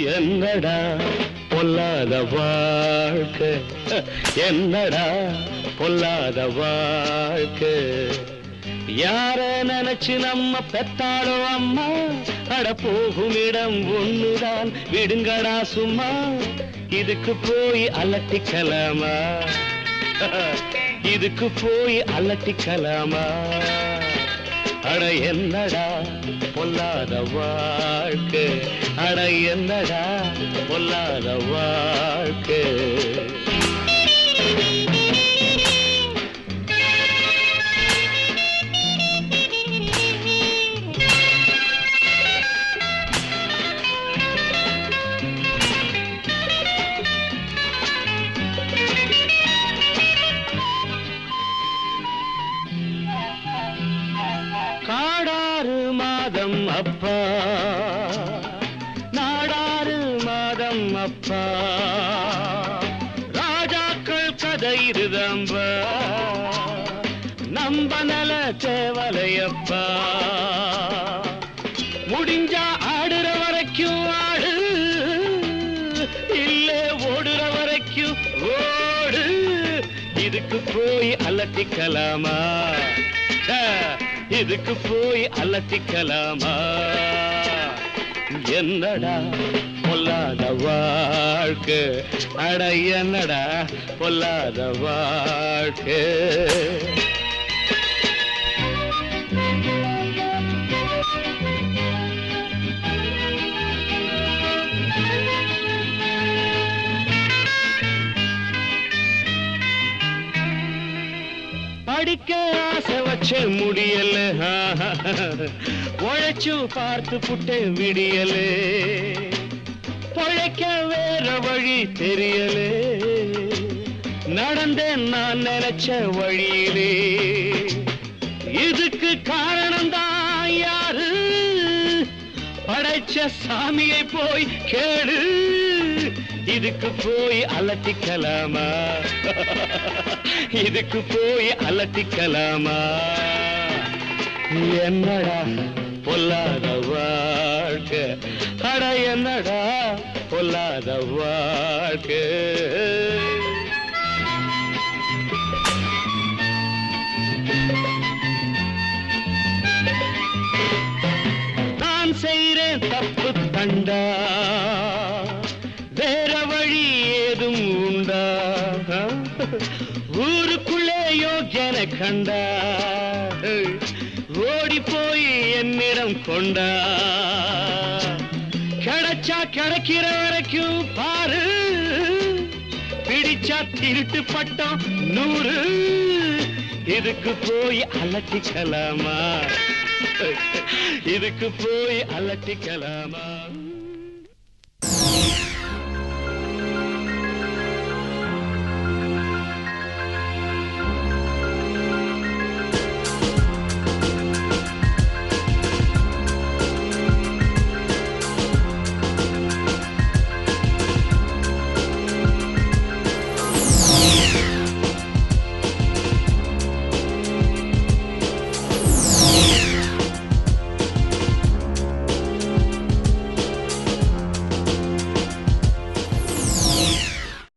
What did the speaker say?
என்னடா பொல்லாத வாழ்க்கை என்னடா பொல்லாத வாழ்க்கை யார நினைச்சு நம்ம பெத்தாளோ அம்மா அட போகும் இடம் ஒண்ணுதான் விடுங்கடா சும்மா இதுக்கு போய் அலட்டிக்கலாமா இதுக்கு போய் அலட்டிக்கலாமா அட என்னடா பொல்லாத வாழ்க்கை அட என்னடா பொல்லாத வாழ்க்கை காடாறு மாதம் அப்பா நாடாறு மாதம் அப்பா ராஜாக்கள் கதை இருதம்பா நம்ப நல தேவலையப்பா முடிஞ்சா ஆடுற வரைக்கும் ஆடு இல்லே ஓடுற வரைக்கும் ஓடு இதுக்கு போய் அலட்டிக்கலாமா ச்சே, இதுக்கு போய் அலட்டிக்கலாமா என்னடா பொல்லாத வாழ்க்கை அட என்னடா பொல்லாத வாழ்க்கை படிக்க ஆசை வச்ச முடியல உழைச்சு பார்த்து புட்டு விடியல பொழைக்க வேற வழி தெரியல நடந்தேன் நான் நினைச்ச வழியிலே இதுக்கு காரணம் தான் யாரு படைச்ச சாமியை போய் கேளு இதுக்கு போய் அலட்டிக்கலாமா இதுக்கு போய் அலட்டிக்கலாமா என்னடா பொல்லாத வாழ்க்கை அட என்னடா பொல்லாத வாழ்க்கை நான் செய்றேன் தப்பு தண்டா வேற வழி ஏதும் உண்டா ஊருக்குள்ளே யோக்கியனை கண்டா ஓடி போய் என்னிடம் கொண்டா கிடைச்சா கிடைக்கிற வரைக்கும் பாரு பிடிச்சா திருட்டு பட்டம் நூறு இதுக்கு போய் அலட்டிக்கலாமா இதுக்கு போய் அலட்டிக்கலாமா